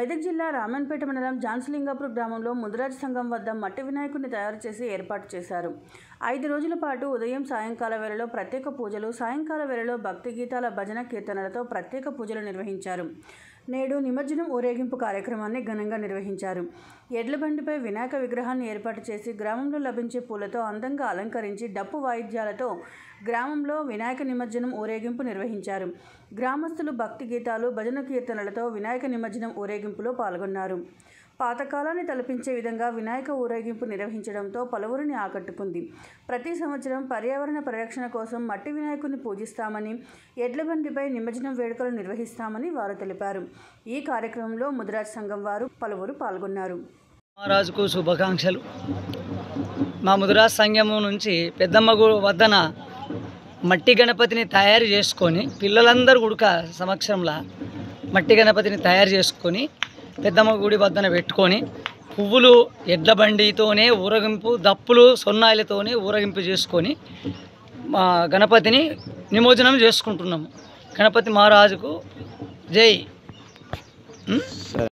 మెదక్ జిల్లా రామన్పేట మండలం జాన్సలింగాపూర్ గ్రామంలో ముదిరాజ్ సంఘం వద్ద మట్టి వినాయకుడిని తయారు చేసి ఏర్పాటు చేశారు ఐదు రోజుల పాటు ఉదయం సాయంకాల వేళలో ప్రత్యేక పూజలు సాయంకాల వేళలో భక్తి గీతాల భజన కీర్తనలతో ప్రత్యేక పూజలు నిర్వహించారు నేడు నిమజ్జనం ఊరేగింపు కార్యక్రమాన్ని ఘనంగా నిర్వహించారు ఎడ్ల బండిపై వినాయక విగ్రహాన్ని ఏర్పాటు చేసి గ్రామంలో లభించే పూలతో అందంగా అలంకరించి డప్పు వాయిద్యాలతో గ్రామంలో వినాయక నిమజ్జనం ఊరేగింపు నిర్వహించారు గ్రామస్తులు భక్తి గీతాలు భజన కీర్తనలతో వినాయక నిమజ్జనం ఊరేగింపులో పాల్గొన్నారు పాతకాలాన్ని తలపించే విధంగా వినాయక ఊరేగింపు నిర్వహించడంతో పలువురిని ఆకట్టుకుంది ప్రతి సంవత్సరం పర్యావరణ పరిరక్షణ కోసం మట్టి వినాయకుడిని పూజిస్తామని ఎడ్ల బండిపై నిమజ్జనం వేడుకలు నిర్వహిస్తామని వారు తెలిపారు ఈ కార్యక్రమంలో ముదిరాజ్ సంఘం వారు పలువురు పాల్గొన్నారు మహారాజుకు శుభాకాంక్షలు మా ముదిరాజ్ సంఘము నుంచి పెద్దమ్మ గు- వద్దన మట్టి గణపతిని తయారు చేసుకొని పిల్లలందరూ గుడుక సమక్షంలో మట్టి గణపతిని తయారు చేసుకొని పెద్దమ్మ గుడి వద్దన పెట్టుకొని పువ్వులు ఎడ్ల బండితోనే ఊరగింపు దప్పులు సొన్నాయిలతోనే ఊరగింపు చేసుకొని మా గణపతిని నిమజ్జనం చేసుకుంటున్నాము గణపతి మహారాజుకు జై ఉం?